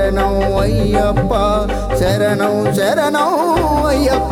శరణం అయ్యప్ప శరణం శరణం అయ్యప్ప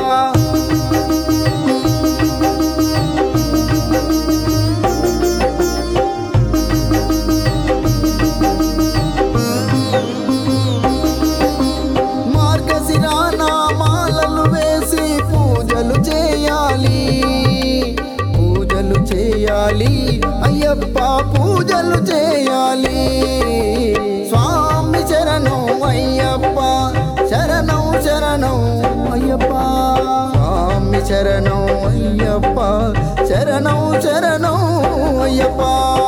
మార్గశిరానామాలలు వేసి పూజలు చేయాలి పూజలు చేయాలి అయ్యప్ప పూజలు చేయాలి స్వామి శరణం అయ్యప్ప శరణం శరణం అయ్యప్ప స్వామి శరణం అయ్యప్ప శరణం శరణం అయ్యప్ప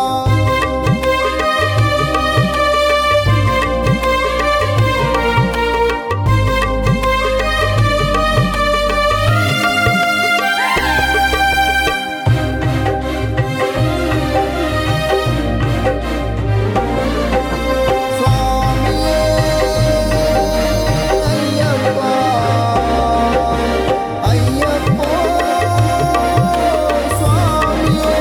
స్వామియే అయ్యప్ప అయ్యప్ప స్వామియే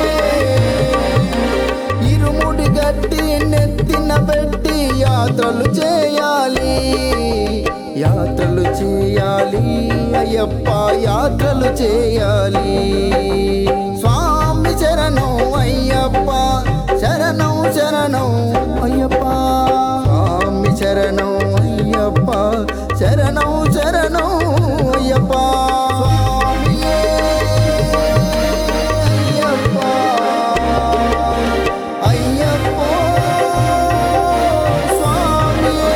ఇరుముడి గట్టి నెత్తిన పెట్టి యాత్రలు చేయాలి యాత్రలు చేయాలి అయ్యప్ప యాత్రలు చేయాలి స్వామి శరణం అయ్యప్ప శరణం శరణం అయ్యప్ప స్వామి శరణం అయ్యప్ప శరణం శరణం అయ్యప్ప స్వామియే అయ్యప్ప అయ్యప్ప స్వామియే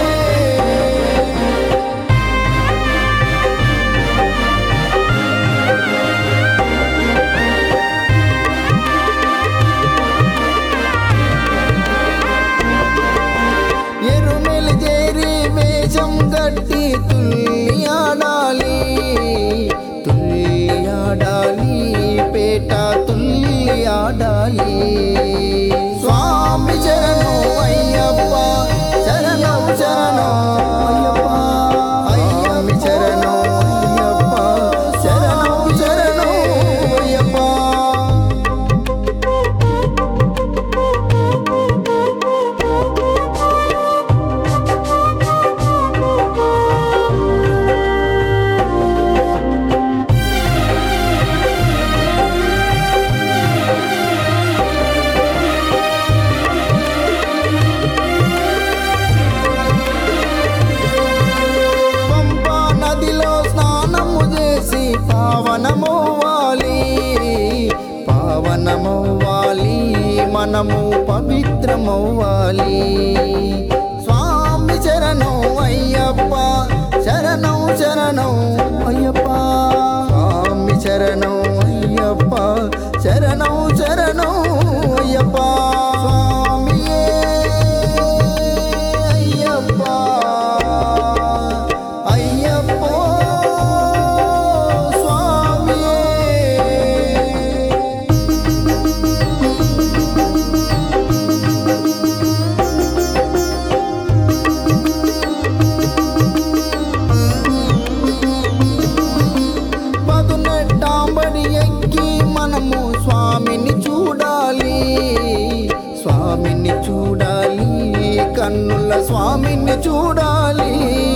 ఎరుమెలు చేరి వేషం గట్టి తుల్లి ఆడాలి తుల్లి ఆడాలి పేట తుల్లి ఆడాలి స్వామి శరణం అయ్యప్ప శరణం శరణం అయ్యప్ప అయ్యప్ప శరణం అయ్యప్ప శరణం శరణం అయ్యప్ప పంపా నదిలో స్నానము చేసి పావనమవ్వాలి పావనమవ్వాలి మనము పవిత్రమవ్వాలి స్వామి శరణం అయ్యప్ప శరణం శరణం అయ్యప్ప స్వామి శరణం అయ్యప్ప శరణం శరణం అయ్యప్ప స్వామియే అయ్యప్ప అయ్యప్ప స్వామియే పదునెట్టాంబడి ఎక్కి మనము స్వామిని చూడాలి స్వామిని చూడాలి కన్నుల స్వామిని చూడాలి